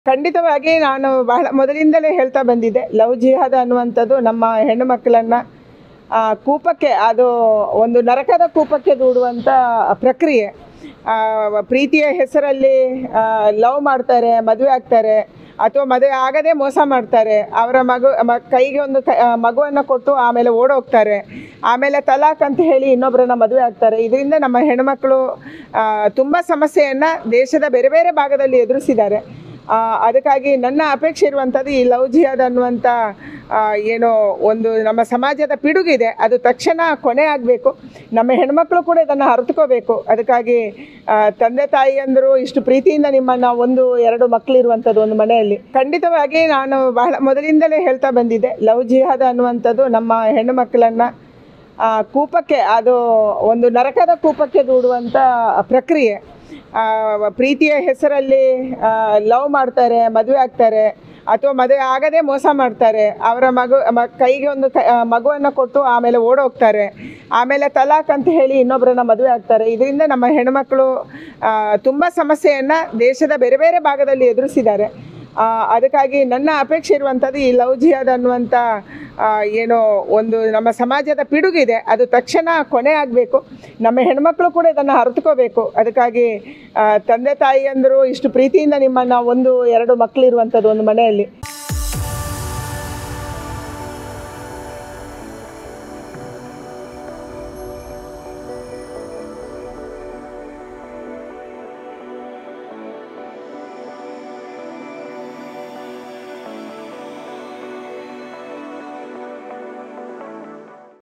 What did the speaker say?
ಖಂಡಿತವಾಗಿ ನಾನು ಬಹಳ ಮೊದಲಿಂದಲೇ ಹೇಳ್ತಾ ಬಂದಿದ್ದೆ ಲವ್ ಜಿಹಾದ್ ಅನ್ನುವಂಥದ್ದು ನಮ್ಮ ಹೆಣ್ಣು ಮಕ್ಕಳನ್ನು ಕೂಪಕ್ಕೆ ಅದು ಒಂದು ನರಕದ ಕೂಪಕ್ಕೆ ದೂಡುವಂಥ ಪ್ರಕ್ರಿಯೆ ಆ, ಪ್ರೀತಿಯ ಹೆಸರಲ್ಲಿ ಲವ್ ಮಾಡ್ತಾರೆ ಮದುವೆ ಆಗ್ತಾರೆ ಅಥವಾ ಮದುವೆ ಆಗದೆ ಮೋಸ ಮಾಡ್ತಾರೆ ಅವರ ಮಗು ಮ ಕೈಗೆ ಒಂದು ಕ ಮಗುವನ್ನು ಕೊಟ್ಟು ಆಮೇಲೆ ಓಡೋಗ್ತಾರೆ ಆಮೇಲೆ ತಲಾಕ್ ಅಂತ ಹೇಳಿ ಇನ್ನೊಬ್ಬರನ್ನ ಮದುವೆ ಆಗ್ತಾರೆ ಇದರಿಂದ ನಮ್ಮ ಹೆಣ್ಮಕ್ಳು ತುಂಬ ಸಮಸ್ಯೆಯನ್ನು ದೇಶದ ಬೇರೆ ಬೇರೆ ಭಾಗದಲ್ಲಿ ಎದುರಿಸಿದ್ದಾರೆ ಆ, ಅದಕ್ಕಾಗಿ ನನ್ನ ಅಪೇಕ್ಷೆ ಇರುವಂಥದ್ದು ಈ ಲವ್ ಜಿಹಾದ್ ಅನ್ನುವಂಥ ಆ, ಏನೋ ಒಂದು ನಮ್ಮ ಸಮಾಜದ ಪಿಡುಗಿದೆ ಅದು ತಕ್ಷಣ ಕೊನೆ ಆಗಬೇಕು ನಮ್ಮ ಹೆಣ್ಮಕ್ಳು ಕೂಡ ಇದನ್ನು ಅರಿತುಕೋಬೇಕು ಅದಕ್ಕಾಗಿ ಆ, ತಂದೆ ತಾಯಿಯಂದರು ಇಷ್ಟು ಪ್ರೀತಿಯಿಂದ ನಿಮ್ಮನ್ನು ಒಂದು ಎರಡು ಮಕ್ಕಳಿರುವಂಥದ್ದು ಒಂದು ಮನೆಯಲ್ಲಿ ಖಂಡಿತವಾಗಿ ನಾನು ಬಹಳ ಮೊದಲಿಂದಲೇ ಹೇಳ್ತಾ ಬಂದಿದ್ದೆ ಲವ್ ಜಿಹಾದ್ ಅನ್ನುವಂಥದ್ದು ನಮ್ಮ ಹೆಣ್ಣು ಮಕ್ಕಳನ್ನು ಕೂಪಕ್ಕೆ ಅದು ಒಂದು ನರಕದ ಕೂಪಕ್ಕೆ ದೂಡುವಂಥ ಪ್ರಕ್ರಿಯೆ ಆ, ಪ್ರೀತಿಯ ಹೆಸರಲ್ಲಿ ಲವ್ ಮಾಡ್ತಾರೆ ಮದುವೆ ಆಗ್ತಾರೆ ಅಥವಾ ಮದುವೆ ಆಗದೆ ಮೋಸ ಮಾಡ್ತಾರೆ ಅವರ ಮಗು ಮ ಕೈಗೆ ಒಂದು ಕ ಮಗುವನ್ನು ಕೊಟ್ಟು ಆಮೇಲೆ ಓಡೋಗ್ತಾರೆ ಆಮೇಲೆ ತಲಾಕ್ ಅಂತ ಹೇಳಿ ಇನ್ನೊಬ್ಬರನ್ನ ಮದುವೆ ಆಗ್ತಾರೆ ಇದರಿಂದ ನಮ್ಮ ಹೆಣ್ಮಕ್ಳು ತುಂಬ ಸಮಸ್ಯೆಯನ್ನು ದೇಶದ ಬೇರೆ ಬೇರೆ ಭಾಗದಲ್ಲಿ ಎದುರಿಸಿದ್ದಾರೆ ಆ, ಅದಕ್ಕಾಗಿ ನನ್ನ ಅಪೇಕ್ಷೆ ಇರುವಂಥದ್ದು ಈ ಲವ್ ಜಿಹಾದ್ ಅನ್ನುವಂಥ ಆ, ಏನೋ ಒಂದು ನಮ್ಮ ಸಮಾಜದ ಪಿಡುಗಿದೆ ಅದು ತಕ್ಷಣ ಕೊನೆ ಆಗಬೇಕು ನಮ್ಮ ಹೆಣ್ಮಕ್ಳು ಕೂಡ ಇದನ್ನು ಅರಿತುಕೋಬೇಕು ಅದಕ್ಕಾಗಿ ಆ, ತಂದೆ ತಾಯಿಯಂದರು ಇಷ್ಟು ಪ್ರೀತಿಯಿಂದ ನಿಮ್ಮನ್ನು ಒಂದು ಎರಡು ಮಕ್ಕಳಿರುವಂಥದ್ದು ಒಂದು ಮನೆಯಲ್ಲಿ